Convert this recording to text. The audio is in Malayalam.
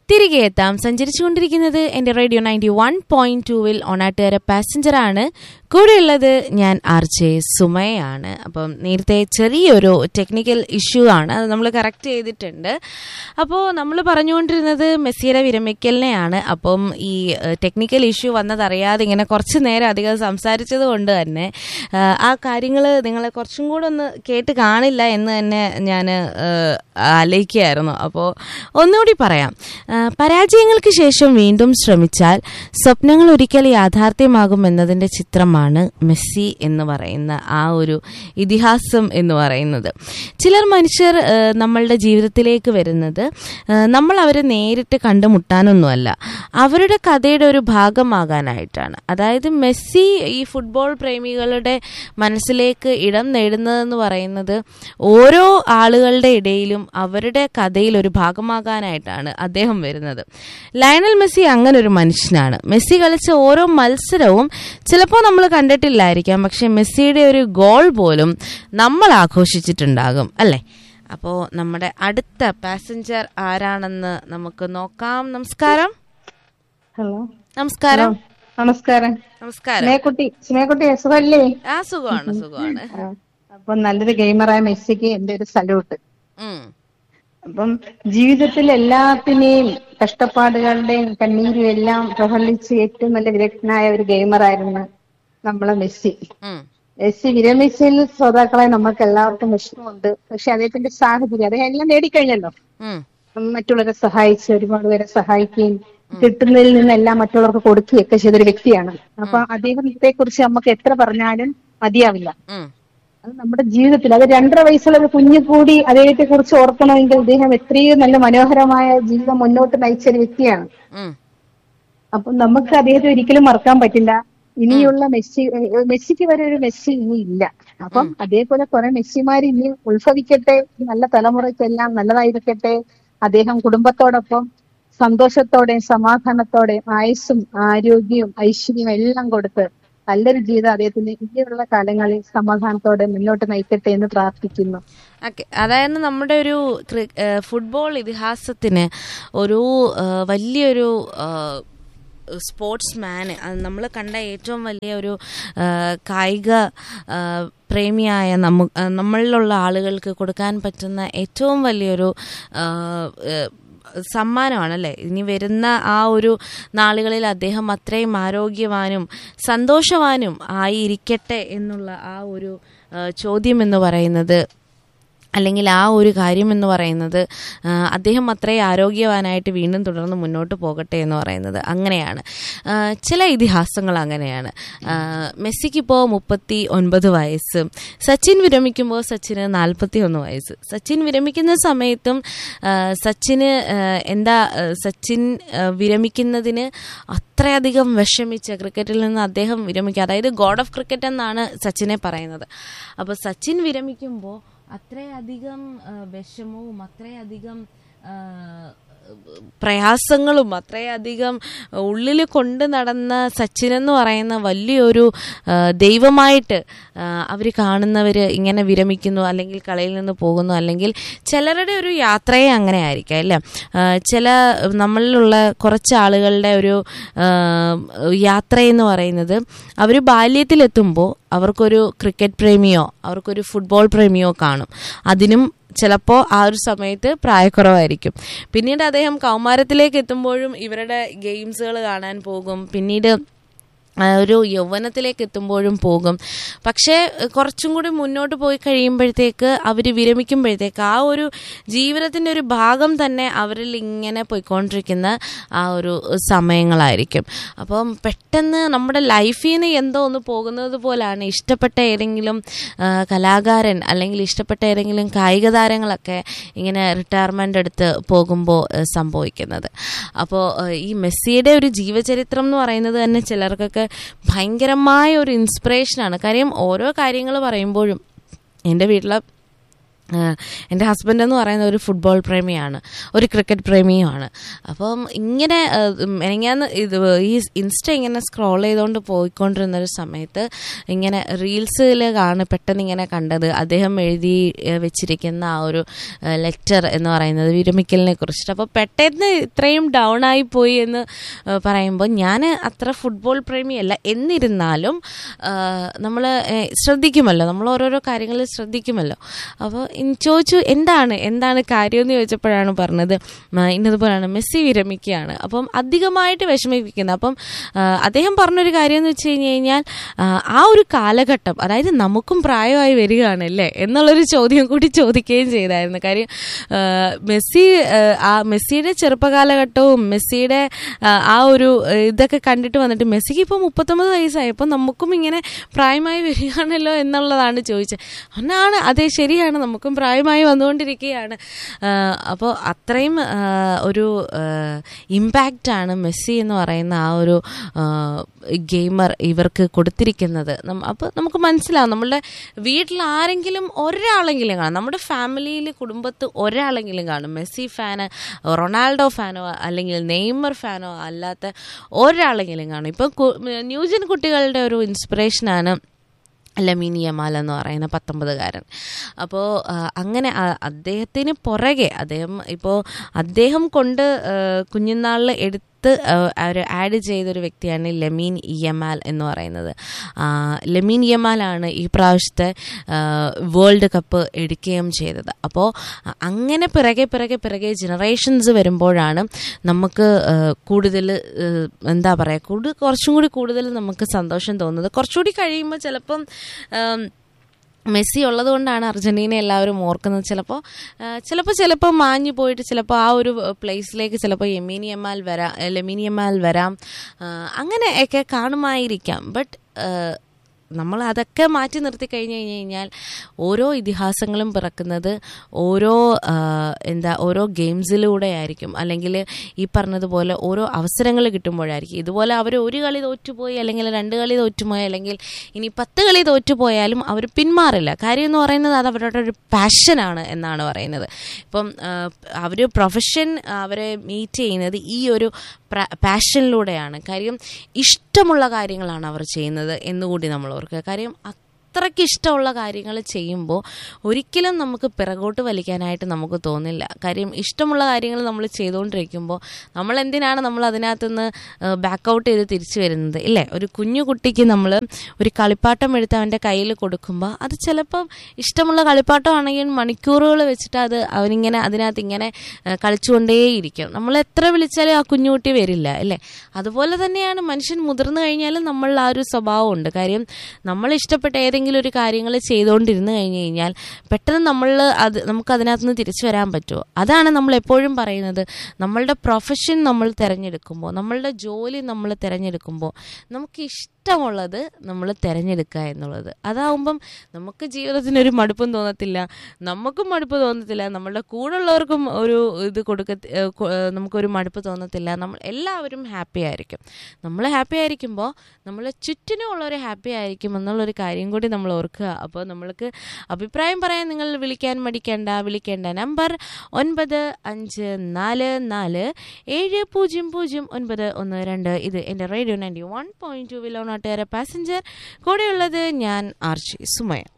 തിരികെ എത്താം സഞ്ചരിച്ചുകൊണ്ടിരിക്കുന്നത് എൻ്റെ റേഡിയോ നയൻറ്റി വൺ പോയിന്റ് ടൂവിൽ ഒണാട്ടുകാര പാസഞ്ചറാണ് കൂടെയുള്ളത് ഞാൻ ആർ ജെ സുമയാണ് അപ്പം നേരത്തെ ചെറിയൊരു ടെക്നിക്കൽ ഇഷ്യൂ ആണ് അത് നമ്മൾ കറക്റ്റ് ചെയ്തിട്ടുണ്ട് അപ്പോൾ നമ്മൾ പറഞ്ഞുകൊണ്ടിരുന്നത് മെസ്സിയുടെ വിരമിക്കലിനെയാണ് അപ്പം ഈ ടെക്നിക്കൽ ഇഷ്യൂ വന്നതറിയാതെ ഇങ്ങനെ കുറച്ച് നേരം അധികം സംസാരിച്ചത് കൊണ്ട് തന്നെ ആ, ആ കാര്യങ്ങൾ നിങ്ങളെ കുറച്ചും കൂടെ ഒന്ന് കേട്ട് കാണില്ല എന്ന് തന്നെ ഞാൻ ആലോചിക്കുകയായിരുന്നു അപ്പോൾ ഒന്നുകൂടി പറയാം ആ, പരാജയങ്ങൾക്ക് ശേഷം വീണ്ടും ശ്രമിച്ചാൽ സ്വപ്നങ്ങൾ ഒരിക്കൽ യാഥാർത്ഥ്യമാകും എന്നതിൻ്റെ ചിത്രമാണ് മെസ്സി എന്ന് പറയുന്ന ആ ഒരു ഇതിഹാസം എന്ന് പറയുന്നത് ചിലർ മനുഷ്യർ ആ, നമ്മളുടെ ജീവിതത്തിലേക്ക് വരുന്നത് ആ, നമ്മൾ അവരെ നേരിട്ട് കണ്ടുമുട്ടാനൊന്നുമല്ല അവരുടെ കഥയുടെ ഒരു ഭാഗമാകാനായിട്ടാണ് അതായത് മെസ്സി ഈ ഫുട്ബോൾ പ്രേമികളുടെ മനസ്സിലേക്ക് ഇടം നേടുന്നതെന്ന് പറയുന്നത് ഓരോ ആളുകളുടെ ഇടയിലും അവരുടെ കഥയിൽ ഒരു ഭാഗമാകാനായിട്ടാണ് അദ്ദേഹം വരുന്നത് ലയണൽ മെസ്സി അങ്ങനെ ഒരു മനുഷ്യനാണ് മെസ്സി കളിച്ച ഓരോ മത്സരവും ചിലപ്പോൾ നമ്മൾ കണ്ടിട്ടില്ലായിരിക്കാം പക്ഷെ മെസ്സിയുടെ ഒരു ഗോൾ പോലും നമ്മൾ ആഘോഷിച്ചിട്ടുണ്ടാകും അല്ലേ അപ്പോൾ നമ്മുടെ അടുത്ത പാസഞ്ചർ ആരാണെന്ന് നമുക്ക് നോക്കാം നമസ്കാരം ഹലോ നമസ്കാരം നമസ്കാരം നമസ്കാരം സ്നേഹക്കുട്ടി സ്നേഹക്കുട്ടി സുഖല്ലേ ആ സുഖമാണ് സുഖമാണ് ആ, അപ്പം നല്ലൊരു ഗെയിമറായ മെസ്സിക്ക് എന്റെ ഒരു സല്യൂട്ട് ഉം, അപ്പം ജീവിതത്തിൽ എല്ലാത്തിനെയും കഷ്ടപ്പാടുകളുടെയും കണ്ണീരും എല്ലാം പ്രഫലിച്ച് ഏറ്റവും നല്ല വിദഗ്ധനായ ഒരു ഗെയിമറായിരുന്നു നമ്മളെ മെസ്സി ഉം, മെസ്സി വിരമിച്ചതിൽ ശ്രോതാക്കളെ നമുക്ക് എല്ലാവർക്കും വിഷമമുണ്ട് പക്ഷെ അദ്ദേഹത്തിന്റെ സാഹചര്യം അദ്ദേഹം എല്ലാം നേടിക്കഴിഞ്ഞല്ലോ ഉം, മറ്റുള്ളവരെ സഹായിച്ച് ഒരുപാട് പേരെ സഹായിക്കുകയും കിട്ടുന്നതിൽ നിന്നെല്ലാം മറ്റുള്ളവർക്ക് കൊടുക്കുകയൊക്കെ ചെയ്തൊരു വ്യക്തിയാണ് അപ്പൊ അദ്ദേഹത്തെ കുറിച്ച് നമുക്ക് എത്ര പറഞ്ഞാലും മതിയാവില്ല ഉം, അത് നമ്മുടെ ജീവിതത്തിൽ അത് രണ്ടര വയസ്സുള്ള ഒരു കുഞ്ഞു കൂടി അദ്ദേഹത്തെ കുറിച്ച് ഓർക്കണമെങ്കിൽ അദ്ദേഹം എത്രയോ നല്ല മനോഹരമായ ജീവിതം മുന്നോട്ട് നയിച്ച ഒരു വ്യക്തിയാണ് ഉം, അപ്പൊ നമുക്ക് അദ്ദേഹത്തെ ഒരിക്കലും മറക്കാൻ പറ്റില്ല ഇനിയുള്ള മെസ്സി ഏഹ് മെസ്സിക്ക് വരെ ഒരു മെസ്സി ഇനി ഇല്ല അപ്പം അതേപോലെ കുറെ മെസ്സിമാർ ഇനി ഉത്ഭവിക്കട്ടെ ഈ നല്ല തലമുറയ്ക്കെല്ലാം നല്ലതായിരിക്കട്ടെ അദ്ദേഹം കുടുംബത്തോടൊപ്പം സന്തോഷത്തോടെയും സമാധാനത്തോടെയും ആയുസ്സും ആരോഗ്യവും ഐശ്വര്യവും എല്ലാം കൊടുത്ത് നല്ലൊരു ജീവിതം അദ്ദേഹത്തിന് ഇനിയുള്ള കാലങ്ങളിൽ സമാധാനത്തോടെ മുന്നോട്ട് നയിക്കട്ടെ എന്ന് പ്രാർത്ഥിക്കുന്നു ഓക്കെ അതായത് നമ്മുടെ ഒരു ക്രി- ഏ, ഫുട്ബോൾ ഇതിഹാസത്തിന് ഒരു ഏ, വലിയൊരു സ്പോർട്സ് മാന് അത് നമ്മൾ കണ്ട ഏറ്റവും വലിയ ഒരു ഏ, കായിക ഏ, പ്രേമിയായ നമ്മ ഏ, നമ്മളിലുള്ള ആളുകൾക്ക് കൊടുക്കാൻ പറ്റുന്ന ഏറ്റവും വലിയൊരു ഏ, ഏ, സമ്മാനമാണല്ലേ ഇനി വരുന്ന ആ ഒരു നാളുകളിൽ അദ്ദേഹം അത്രയും ആരോഗ്യവാനും സന്തോഷവാനും ആയിരിക്കട്ടെ എന്നുള്ള ആ ഒരു ആ, ചോദ്യം എന്ന് പറയുന്നത് അല്ലെങ്കിൽ ആ ഒരു കാര്യം എന്ന് പറയുന്നത് ആ, അദ്ദേഹം അത്രയും ആരോഗ്യവാനായിട്ട് വീണ്ടും തുടർന്ന് മുന്നോട്ട് പോകട്ടെ എന്ന് പറയുന്നത് അങ്ങനെയാണ് ആ, ചില ഇതിഹാസങ്ങൾ അങ്ങനെയാണ് ആ, മെസ്സിക്കിപ്പോൾ മുപ്പത്തി ഒൻപത് വയസ്സ് സച്ചിൻ വിരമിക്കുമ്പോൾ സച്ചിന് നാൽപ്പത്തി ഒന്ന് വയസ്സ് സച്ചിൻ വിരമിക്കുന്ന സമയത്തും ആ, സച്ചിന് ആ, എന്താ ആ, സച്ചിൻ ആ, വിരമിക്കുന്നതിന് അത്രയധികം വിഷമിച്ച ക്രിക്കറ്റിൽ നിന്ന് അദ്ദേഹം വിരമിക്കുക അതായത് ഗോഡ് ഓഫ് ക്രിക്കറ്റ് എന്നാണ് സച്ചിനെ പറയുന്നത് അപ്പോൾ സച്ചിൻ വിരമിക്കുമ്പോൾ അത്രയധികം ആ, വിഷമവും അത്രയധികം ആ, പ്രയാസങ്ങളും അത്രയധികം ഉള്ളിൽ കൊണ്ട് നടന്ന സച്ചിൻ എന്ന് പറയുന്ന വലിയൊരു ആ, ദൈവമായിട്ട് അവർ കാണുന്നവർ ഇങ്ങനെ വിരമിക്കുന്നു അല്ലെങ്കിൽ കളിയിൽ നിന്ന് പോകുന്നു അല്ലെങ്കിൽ ചിലരുടെ ഒരു യാത്രയെ അങ്ങനെ ആയിരിക്കാം അല്ലേ ആ, ചില നമ്മളിലുള്ള കുറച്ച് ആളുകളുടെ ഒരു ആ, യാത്ര എന്ന് പറയുന്നത് അവർ ബാല്യത്തിലെത്തുമ്പോൾ അവർക്കൊരു ക്രിക്കറ്റ് പ്രേമിയോ അവർക്കൊരു ഫുട്ബോൾ പ്രേമിയോ കാണും അതിനും ചിലപ്പോൾ ആ ഒരു സമയത്ത് പ്രായക്കുറവായിരിക്കും പിന്നീട് അദ്ദേഹം കൗമാരത്തിലേക്ക് എത്തുമ്പോഴും ഇവരുടെ ഗെയിംസുകൾ കാണാൻ പോകും പിന്നീട് ആ, ഒരു യൗവനത്തിലേക്ക് എത്തുമ്പോഴും പോകും പക്ഷേ കുറച്ചും കൂടി മുന്നോട്ട് പോയി കഴിയുമ്പോഴത്തേക്ക് അവർ വിരമിക്കുമ്പോഴത്തേക്ക് ആ ഒരു ജീവിതത്തിൻ്റെ ഒരു ഭാഗം തന്നെ അവരിൽ ഇങ്ങനെ പോയിക്കൊണ്ടിരിക്കുന്ന ആ ഒരു സമയങ്ങളായിരിക്കും അപ്പം പെട്ടെന്ന് നമ്മുടെ ലൈഫിൽ നിന്ന് എന്തോ ഒന്ന് പോകുന്നത് പോലാണ് ഇഷ്ടപ്പെട്ട ഏതെങ്കിലും ആ, കലാകാരൻ അല്ലെങ്കിൽ ഇഷ്ടപ്പെട്ട ഏതെങ്കിലും കായിക താരങ്ങളൊക്കെ ഇങ്ങനെ റിട്ടയർമെൻ്റ് എടുത്ത് പോകുമ്പോൾ ആ, സംഭവിക്കുന്നത് അപ്പോൾ ആ, ഈ മെസ്സിയുടെ ഒരു ജീവചരിത്രം എന്ന് പറയുന്നത് തന്നെ ചിലർക്കൊക്കെ ഭയങ്കരമായ ഒരു ഇൻസ്പിറേഷനാണ് കാര്യം ഓരോ കാര്യങ്ങൾ പറയുമ്പോഴും എൻ്റെ വീട്ടിലെ ആഹ് എൻ്റെ ഹസ്ബൻഡ് എന്ന് പറയുന്ന ഒരു ഫുട്ബോൾ പ്രേമിയാണ് ഒരു ക്രിക്കറ്റ് പ്രേമിയുമാണ് അപ്പം ഇങ്ങനെ എനിക്കാന്ന് ഇത് ഈ ഇൻസ്റ്റ ഇങ്ങനെ സ്ക്രോൾ ചെയ്തുകൊണ്ട് പോയിക്കൊണ്ടിരുന്ന ഒരു സമയത്ത് ഇങ്ങനെ റീൽസിൽ കാണും പെട്ടെന്ന് ഇങ്ങനെ കണ്ടത് അദ്ദേഹം എഴുതി ഏഹ്, വെച്ചിരിക്കുന്ന ആ ഒരു ലെറ്റർ എന്ന് പറയുന്നത് വിരമിക്കലിനെ കുറിച്ചിട്ട് അപ്പോൾ പെട്ടെന്ന് ഇത്രയും ഡൗൺ ആയി പോയി എന്ന് ഏഹ്, പറയുമ്പോൾ ഞാൻ അത്ര ഫുട്ബോൾ പ്രേമിയല്ല എന്നിരുന്നാലും നമ്മൾ ശ്രദ്ധിക്കുമല്ലോ നമ്മൾ ഓരോരോ കാര്യങ്ങളിൽ ശ്രദ്ധിക്കുമല്ലോ അപ്പോൾ ചോദിച്ചു എന്താണ് എന്താണ് കാര്യം എന്ന് ചോദിച്ചപ്പോഴാണ് പറഞ്ഞത് "ആ, ഇന്നതുപോലെയാണ് മെസ്സി വിരമിക്കുകയാണ് അപ്പം അധികമായിട്ട് വിഷമിപ്പിക്കുന്നത് അപ്പം ആ, അദ്ദേഹം പറഞ്ഞൊരു കാര്യം എന്ന് വെച്ച് കഴിഞ്ഞ് കഴിഞ്ഞാൽ ആ, ആ ഒരു കാലഘട്ടം അതായത് നമുക്കും പ്രായമായി വരികയാണ് അല്ലേ എന്നുള്ളൊരു ചോദ്യം കൂടി ചോദിക്കുകയും ചെയ്തായിരുന്നു കാര്യം ആ, മെസ്സി ആ, ആ മെസ്സിയുടെ ചെറുപ്പകാലഘട്ടവും മെസ്സിയുടെ ആ, ആ ഒരു ആ, ഇതൊക്കെ കണ്ടിട്ട് വന്നിട്ട് മെസ്സിക്ക് ഇപ്പോൾ മുപ്പത്തൊമ്പത് വയസ്സായി അപ്പോൾ നമുക്കും ഇങ്ങനെ പ്രായമായി വരികയാണല്ലോ എന്നുള്ളതാണ് ചോദിച്ചത് അന്നാണ് അതെ ശരിയാണ് നമുക്കും പ്രായമായി വന്നുകൊണ്ടിരിക്കുകയാണ് അപ്പോൾ അത്രയും ആ, ഒരു ഇമ്പാക്റ്റാണ് മെസ്സി എന്ന് പറയുന്ന ആ ഒരു ഗെയിമർ ഇവർക്ക് കൊടുത്തിരിക്കുന്നത് അപ്പോൾ നമുക്ക് മനസ്സിലാവും നമ്മളുടെ വീട്ടിൽ ആരെങ്കിലും ഒരാളെങ്കിലും കാണും നമ്മുടെ ഫാമിലിയിൽ കുടുംബത്ത് ഒരാളെങ്കിലും കാണും മെസ്സി ഫാന് റൊണാൾഡോ ഫാനോ അല്ലെങ്കിൽ നെയ്മർ ഫാനോ അല്ലാത്ത ഒരാളെങ്കിലും കാണും ഇപ്പോൾ ന്യൂജൻ കുട്ടികളുടെ ഒരു ഇൻസ്പിറേഷനാണ് ലമീൻ യമാൽ എന്ന് പറയുന്ന പത്തൊമ്പതുകാരൻ അപ്പോൾ അങ്ങനെ അ- അദ്ദേഹത്തിന് പുറകെ അദ്ദേഹം ഇപ്പോൾ അദ്ദേഹം കൊണ്ട് ആ, കുഞ്ഞുനാളിൽ എടുത്ത് അവർ ആഡ് ചെയ്തൊരു വ്യക്തിയാണ് ലമീൻ യമാൽ എന്ന് പറയുന്നത് ആ, ലമീൻ യമാലാണ് ഈ പ്രാവശ്യത്തെ ആ, വേൾഡ് കപ്പ് എടുക്കുകയും ചെയ്തത് അപ്പോൾ അങ്ങനെ പിറകെ പിറകെ പിറകെ ജനറേഷൻസ് വരുമ്പോഴാണ് നമുക്ക് കൂടുതൽ എന്താ പറയുക കൂടുതൽ കുറച്ചും കൂടി കൂടുതൽ നമുക്ക് സന്തോഷം തോന്നുന്നത് കുറച്ചുകൂടി കഴിയുമ്പോൾ ചിലപ്പം ആം, മെസ്സി ഉള്ളത് കൊണ്ടാണ് അർജന്റീന എല്ലാവരും ഓർക്കുന്നത് ചിലപ്പോൾ ചിലപ്പോൾ ചിലപ്പോൾ മാഞ്ഞു പോയിട്ട് ചിലപ്പോൾ ആ ഒരു പ്ലേസിലേക്ക് ചിലപ്പോൾ യമീനി എമാൽ വരാം ലെമീനി എമാൽ വരാം ആ, അങ്ങനെയൊക്കെ കാണുമായിരിക്കാം ബട്ട് നമ്മൾ അതൊക്കെ മാറ്റി നിർത്തി കഴിഞ്ഞ് കഴിഞ്ഞ് കഴിഞ്ഞാൽ ഓരോ ഇതിഹാസങ്ങളും പിറക്കുന്നത് ഓരോ ആ, എന്താ ഓരോ ഗെയിംസിലൂടെ ആയിരിക്കും അല്ലെങ്കിൽ ഈ പറഞ്ഞതുപോലെ ഓരോ അവസരങ്ങൾ കിട്ടുമ്പോഴായിരിക്കും ഇതുപോലെ അവർ ഒരു കളി തോറ്റുപോയി അല്ലെങ്കിൽ രണ്ട് കളി തോറ്റുപോയി അല്ലെങ്കിൽ ഇനി പത്ത് കളി തോറ്റുപോയാലും അവർ പിന്മാറില്ല കാര്യം എന്ന് പറയുന്നത് അത് അവരുടെ ഒരു പാഷനാണ് എന്നാണ് പറയുന്നത് ഇപ്പം അവർ പ്രൊഫഷൻ അവരെ മീറ്റ് ചെയ്യുന്നത് ഈ ഒരു പാഷനിലൂടെയാണ് കാര്യം ഇഷ്ടമുള്ള കാര്യങ്ങളാണ് അവർ ചെയ്യുന്നത് എന്നുകൂടി നമ്മൾ ഓർക്കുക കാര്യം അത്രയ്ക്ക് ഇഷ്ടമുള്ള കാര്യങ്ങൾ ചെയ്യുമ്പോൾ ഒരിക്കലും നമുക്ക് പിറകോട്ട് വലിക്കാനായിട്ട് നമുക്ക് തോന്നില്ല കാര്യം ഇഷ്ടമുള്ള കാര്യങ്ങൾ നമ്മൾ ചെയ്തുകൊണ്ടിരിക്കുമ്പോൾ നമ്മൾ എന്തിനാണ് നമ്മൾ അതിനകത്തുനിന്ന് ബാക്കൗട്ട് ചെയ്ത് തിരിച്ചു വരുന്നത് ഇല്ലേ ഒരു കുഞ്ഞു കുട്ടിക്ക് നമ്മൾ ഒരു കളിപ്പാട്ടം എടുത്ത് അവൻ്റെ കയ്യിൽ കൊടുക്കുമ്പോൾ അത് ചിലപ്പം ഇഷ്ടമുള്ള കളിപ്പാട്ടമാണെങ്കിൽ മണിക്കൂറുകൾ വെച്ചിട്ട് അത് അവനിങ്ങനെ അതിനകത്ത് ഇങ്ങനെ ഏഹ്, കളിച്ചുകൊണ്ടേയിരിക്കും നമ്മൾ എത്ര വിളിച്ചാലും ആ കുഞ്ഞുകുട്ടി വരില്ല അല്ലേ അതുപോലെ തന്നെയാണ് മനുഷ്യൻ മുതിർന്നു കഴിഞ്ഞാലും നമ്മൾ ആ ഒരു സ്വഭാവമുണ്ട് കാര്യം നമ്മൾ ഇഷ്ടപ്പെട്ട ഏതെങ്കിലും ഒരു കാര്യങ്ങൾ ചെയ്തുകൊണ്ടിരുന്ന് കഴിഞ്ഞ് കഴിഞ്ഞാൽ പെട്ടെന്ന് നമ്മൾ അത് നമുക്ക് അതിനകത്ത് നിന്ന് തിരിച്ചു വരാൻ പറ്റുമോ അതാണ് നമ്മൾ എപ്പോഴും പറയുന്നത് നമ്മളുടെ പ്രൊഫഷൻ നമ്മൾ തിരഞ്ഞെടുക്കുമ്പോൾ നമ്മളുടെ ജോലി നമ്മൾ തിരഞ്ഞെടുക്കുമ്പോൾ നമുക്ക് ഇഷ്ടമുള്ളത് നമ്മൾ തിരഞ്ഞെടുക്കുക എന്നുള്ളത് അതാവുമ്പം നമുക്ക് ജീവിതത്തിന് ഒരു മടുപ്പും തോന്നത്തില്ല നമുക്കും മടുപ്പ് തോന്നത്തില്ല നമ്മളുടെ കൂടെയുള്ളവർക്കും ഒരു ഇത് കൊടുക്ക ഏഹ് കൊ- ഏഹ് നമുക്കൊരു മടുപ്പ് തോന്നത്തില്ല നമ്മൾ എല്ലാവരും ഹാപ്പി ആയിരിക്കും നമ്മൾ ഹാപ്പി ആയിരിക്കുമ്പോൾ നമ്മളെ ചുറ്റിനുമുള്ളവർ ഹാപ്പി ആയിരിക്കും എന്നുള്ളൊരു കാര്യം കൂടി നമ്മൾ ഓർക്കുക അപ്പോൾ നമ്മൾക്ക് അഭിപ്രായം പറയാൻ നിങ്ങൾ വിളിക്കാൻ മടിക്കേണ്ട വിളിക്കേണ്ട നമ്പർ ഒൻപത് അഞ്ച് നാല് നാല് ഏഴ് പൂജ്യം പൂജ്യം ഒൻപത് ഒന്ന് രണ്ട് ഇത് എൻ്റെ radio ninety one point two വിലോണാട്ടുകാരെ പാസഞ്ചർ കൂടെയുള്ളത് ഞാൻ ആർച്ചി സുമയ